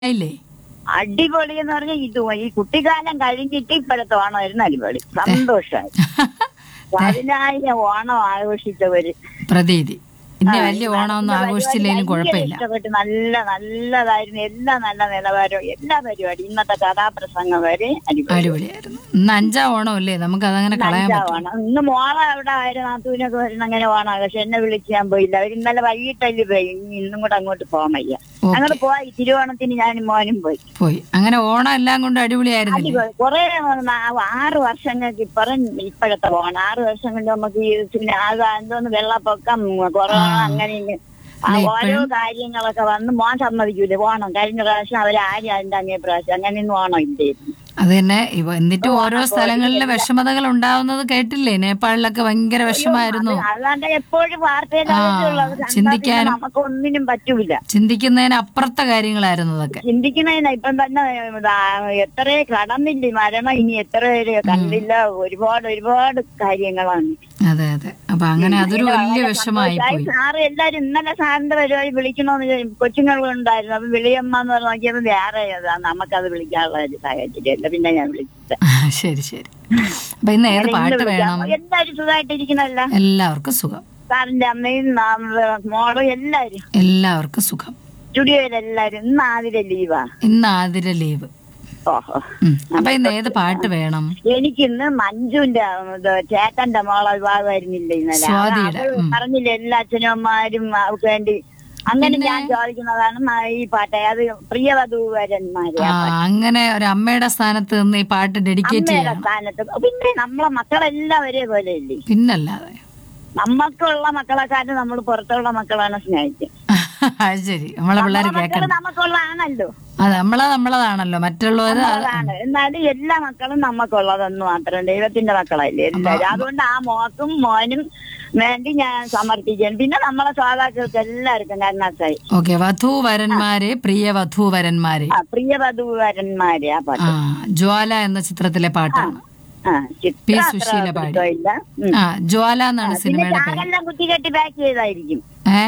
ഇല്ലേ അടിപൊളി എന്ന് പറഞ്ഞാൽ ഇത് ഈ കുട്ടിക്കാലം കഴിഞ്ഞിട്ട് ഇപ്പോഴത്തെ ഓണമായിരുന്നു അടിപൊളി സന്തോഷമായി പതിനായിരം ഓണം ആഘോഷിച്ചവര് പ്രതീതി പിന്നെ ആ, വലിയ ഈ ഓണമൊന്നും ഭയങ്കര ആഘോഷിച്ചില്ലെങ്കിലും ഭയങ്കര കുഴപ്പമില്ല ഇഷ്ടപ്പെട്ട് നല്ല നല്ലതായിരുന്നു എല്ലാ നല്ല നിലവാരവും എല്ലാ പരിപാടി ഇന്നത്തെ കഥാപ്രസംഗം വരെ അടിപൊളി അടിപൊളിയായിരുന്നു ഇന്ന് അഞ്ചാം ഓണം അല്ലേ നമുക്ക് അതങ്ങനെ കളയാൻ പറ്റും ഓണം ഇന്ന് മോളെ അവിടെ ആയിരുന്നു നാത്തൂനൊക്കെ വരുന്ന അങ്ങനെ ഓണം പക്ഷെ എന്നെ വിളിച്ച് ഞാൻ പോയില്ല അവർ ഇന്നലെ വൈകിട്ടല്ലേ പോയി ഇനി ഇന്നും കൂടെ അങ്ങോട്ട് പോകാൻ വയ്യ ഓക്കെ അങ്ങോട്ട് പോയി തിരുവോണത്തിന് ഞാനും മോനും പോയി പോയി അങ്ങനെ ഓണം എല്ലാം കൊണ്ട് അടിപൊളിയായിരുന്നില്ലേ അടിപൊളി കുറെ ആറ് വർഷങ്ങൾക്ക് ഇപ്പറം ഇപ്പോഴത്തെ ഓണം ആറ് വർഷം കൊണ്ട് നമുക്ക് ഈ പിന്നെ അത് എന്തോന്ന് വെള്ളപ്പൊക്കം കൊറോണ അങ്ങനെ ഇങ്ങനെ ആ അല്ല, ഓരോ കാര്യങ്ങളൊക്കെ വന്ന് മോൻ സമ്മതിക്കൂലേ ഓണം കഴിഞ്ഞ പ്രാവശ്യം അവരാരും അതിന്റെ അങ്ങേ പ്രാവശ്യം അങ്ങനെയൊന്നും ഓണം ഇല്ലായിരുന്നു അത് തന്നെ ഇവ എന്നിട്ടും ഓരോ സ്ഥലങ്ങളിലെ വിഷമതകൾ ഉണ്ടാവുന്നത് കേട്ടില്ലേ നേപ്പാളിലൊക്കെ ഭയങ്കര വിഷമായിരുന്നു അത് അല്ലാണ്ട് എപ്പോഴും വാർത്തയിൽ ആ, ഉള്ളത് കണ്ടാ പിന്നെ ചിന്തിക്കാനും- നമുക്ക് ഒന്നിനും പറ്റൂല ചിന്തിക്കുന്നതിന് അപ്പുറത്തെ കാര്യങ്ങളായിരുന്നു അതൊക്കെ ചിന്തിക്കുന്നതിന് ഇപ്പം തന്നെ ഇതാ, എത്ര കടന്നില്ല മരണം ഇനി എത്ര പേര് കണ്ടില്ല ഒരുപാട് ഒരുപാട് കാര്യങ്ങളാണ് അതെ അതെ അപ്പൊ അങ്ങനെ അതൊരു വലിയ വിഷമായി പോയി സാറ് എല്ലാരും ഇന്നലെ സാറിന്റെ പരിപാടി വിളിക്കണമെന്ന് വിചാരിച്ചു. കൊച്ചുങ്ങളുണ്ടായിരുന്നു അപ്പൊ വിളിയമ്മ എന്ന് പറഞ്ഞ് നോക്കിയപ്പോ വേറെ ഏതാ നമുക്കത് വിളിക്കാനുള്ള ഒരു സാഹചര്യം പിന്നെ ഞാൻ വിളിച്ചത് ശരി ശരി അപ്പൊ ഇന്ന് ഏത് പാട്ട് വേണം എല്ലാരും സുഖമായിട്ടിരിക്കണല്ല എല്ലാവർക്കും സുഖം സാറിന്റെ അമ്മയും നാം- മോളും എല്ലാരും എല്ലാവർക്കും സുഖം സ്റ്റുഡിയോയിൽ എല്ലാരും ഇന്ന് ആതിര ലീവാ ഇന്ന് ആതിര ലീവ് ഓഹോ ഉം. അപ്പൊ ഇന്ന് ഏത് പാട്ട് വേണം എനിക്കിന്ന് മഞ്ജുവിന്റെ ഇത് ചേട്ടന്റെ മോളെ വിവാഹമായിരുന്നില്ല ഇന്നലെ സ്വാതിയുടെ, അത് ഉം. പറഞ്ഞില്ല എല്ലാ അച്ഛനമ്മമാരും അവർക്ക് വേണ്ടി അങ്ങനെ ഞാൻ ചോദിക്കുന്നതാണ് മ- ഈ പാട്ട് അത് പ്രിയവധൂവരന്മാര് ആ അങ്ങനെ ഒരു അമ്മയുടെ സ്ഥാനത്ത് നിന്ന് ഈ പാട്ട് ഡെഡിക്കേറ്റ് അമ്മയുടെ ചെയ്യണം സ്ഥാനത്ത് പിന്നെ നമ്മളെ മക്കളെല്ലാം ഒരേ പോലെ അല്ലേ പിന്നല്ലാതെ നമ്മൾക്കുള്ള മക്കളെക്കാട്ടും നമ്മൾ പുറത്തുള്ള മക്കളാണ് സ്നേഹിച്ചത് അത് ശരി നമ്മളെ പിള്ളേർ മക്കള് കേൾക്കണം നമുക്കുള്ളതാണല്ലോ അത് നമ്മളെ നമ്മളതാണല്ലോ മറ്റുള്ളവര് അത് അതാണ് എന്നാലും എല്ലാ മക്കളും നമുക്കുള്ളതെന്ന് മാത്രം ദൈവത്തിന്റെ മക്കളല്ലേ എല്ലാവരും അതുകൊണ്ട് ആ മോക്കും മോനും വേണ്ടി ഞാൻ സമർപ്പിക്കുകയാണ് പിന്നെ നമ്മളെ ശ്രോതാക്കൾക്ക് എല്ലാവർക്കും കരുണാസായി ഓക്കെ വധൂവരന്മാരെ പ്രിയ വധൂവരന്മാരെ ആ പ്രിയവധൂവരന്മാര് ആ പാട്ട് ആ ജ്വാല എന്ന ചിത്രത്തിലെ പാട്ടാണ് ആ പി. ചിത്രം അത്ര സുശീല പാടി. പിടുത്തമില്ല. ഉം. ആ ജ്വാല എന്നാണ് പിന്നെ സിനിമയുടെ പേര് ചാക്കെല്ലാം കുത്തി കെട്ടി പാക്ക് ചെയ്തായിരിക്കും ഏ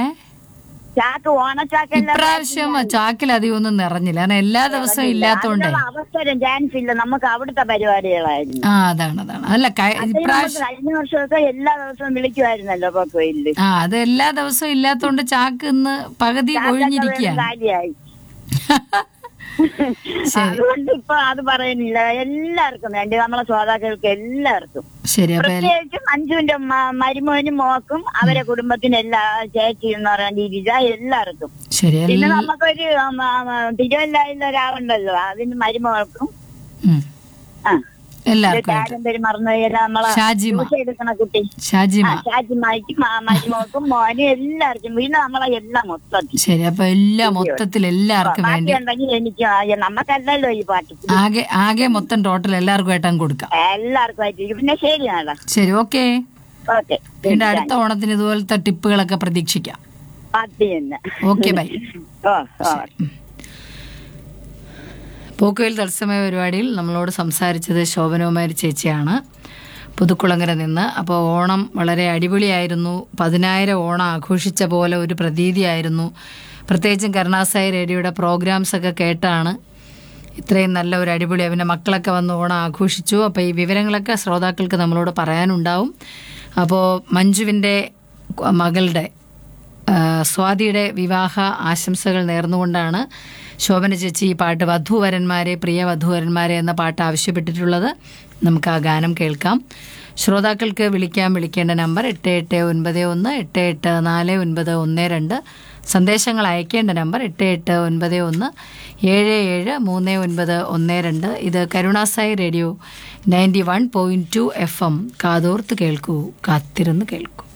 ചാക്ക് ഓണച്ചാക്കെല്ലാം ഇപ്രാവശ്യം ചാക്കിൽ അധികം ഒന്നും നിറഞ്ഞില്ല കാരണം എല്ലാ ദിവസവും ഇല്ലാത്തോണ്ടേ അതിനുള്ള അവസരം ചാൻസ് ഇല്ല നമുക്ക് അവിടുത്തെ പരിപാടികളായിരുന്നു ആ അതാണ് അതാണ് അല്ല ക- അത് ഇപ്രാവശ്യം നമുക്ക് കഴിഞ്ഞ വർഷമൊക്കെ എല്ലാ ദിവസവും വിളിക്കുമായിരുന്നല്ലോ പൊക്കോയില് ആ അത് എല്ലാ ദിവസവും ഇല്ലാത്തോണ്ട് ചാക്ക് ഇന്ന് പകുതി ഒഴിഞ്ഞിരിക്കുകയാണ് കാര്യമായി ശരി അതുകൊണ്ട് ഇപ്പൊ അത് പറയുന്നില്ല എല്ലാവർക്കും വേണ്ടി നമ്മളെ ശ്രോതാക്കൾക്ക് എല്ലാവർക്കും ശരി അപ്പൊ എൽ- പ്രത്യേകിച്ചും മഞ്ജുവിന്റെ മ- മരുമോനും മോക്കും അവരെ കുടുംബത്തിന് എല്ലാ ചേച്ചി എന്ന് പറയുന്ന രീതിയില എല്ലാവർക്കും ശരി പിന്നെ എൽ- നമുക്കൊരു തിരുവല്ലായിൽ ഒരാളുണ്ടല്ലോ അതിന് മരുമോൾക്കും ഉം. ആ എല്ലാവർക്കും ആയിട്ട്. കാര്യം പേര് മറന്നു പോയാൽ നമ്മളെ ഷാജിമ ജ്യൂസ് എടുക്കണ കുട്ടി ഷാജിമ ആ ഷാജിമായിക്കും മരുമോക്കും മോനും എല്ലാവർക്കും പിന്നെ നമ്മളെ എല്ലാം മൊത്തത്തിൽ ശരി അപ്പൊ എല്ലാ മൊത്തത്തിൽ എല്ലാവർക്കും വേണ്ടി ബാക്കിയുണ്ടെങ്കിൽ എനിക്ക് ആ, നമുക്കല്ലല്ലോ ഈ പാട്ട് ആകെ ആകെ മൊത്തം ടോട്ടൽ എല്ലാവർക്കും ആയിട്ടും കൊടുക്കാം എല്ലാവർക്കും ആയിട്ട് പിന്നെ ശരി നാടാ ശരി ഓക്കെ ഓക്കെ വീണ്ടും അടുത്ത ഓണത്തിന് ഇതുപോലത്തെ ടിപ്പുകളൊക്കെ പ്രതീക്ഷിക്കാം പാത്തി തന്നെ ഓക്കെ ബൈ ഓ ഓ പോക്കുവയിൽ തത്സമയ പരിപാടിയിൽ നമ്മളോട് സംസാരിച്ചത് ശോഭനകുമാരി ചേച്ചിയാണ് പുതുക്കുളങ്ങര നിന്ന് അപ്പോൾ ഓണം വളരെ അടിപൊളിയായിരുന്നു പതിനായിരം ഓണം ആഘോഷിച്ച പോലെ ഒരു പ്രതീതിയായിരുന്നു പ്രത്യേകിച്ചും കരുണാസായി റേഡിയോയുടെ പ്രോഗ്രാംസ് ഒക്കെ കേട്ടാണ് ഇത്രയും നല്ല ഒരു അടിപൊളി പിന്നെ മക്കളൊക്കെ വന്ന് ഓണം ആഘോഷിച്ചു അപ്പോൾ ഈ വിവരങ്ങളൊക്കെ ശ്രോതാക്കൾക്ക് നമ്മളോട് പറയാനുണ്ടാവും അപ്പോൾ മഞ്ജുവിൻ്റെ മകളുടെ ആ, സ്വാതിയുടെ വിവാഹ ആശംസകൾ നേർന്നുകൊണ്ടാണ് ശോഭന ചേച്ചി ഈ പാട്ട് വധൂവരന്മാരെ പ്രിയ വധൂവരന്മാരെ എന്ന പാട്ട് ആവശ്യപ്പെട്ടിട്ടുള്ളത് നമുക്ക് ആ ഗാനം കേൾക്കാം ശ്രോതാക്കൾക്ക് വിളിക്കാൻ വിളിക്കേണ്ട നമ്പർ എട്ട് എട്ട് ഒൻപത് ഒന്ന് എട്ട് എട്ട് നാല് ഒൻപത് ഒന്ന് രണ്ട് സന്ദേശങ്ങൾ അയക്കേണ്ട നമ്പർ എട്ട് എട്ട് ഒൻപത് ഒന്ന് ഏഴ് ഏഴ് മൂന്ന് ഒൻപത് ഒന്ന് രണ്ട് ഇത് Karunasai radio ninety one point two F M കാതോർത്ത് കേൾക്കൂ കാത്തിരുന്ന് കേൾക്കൂ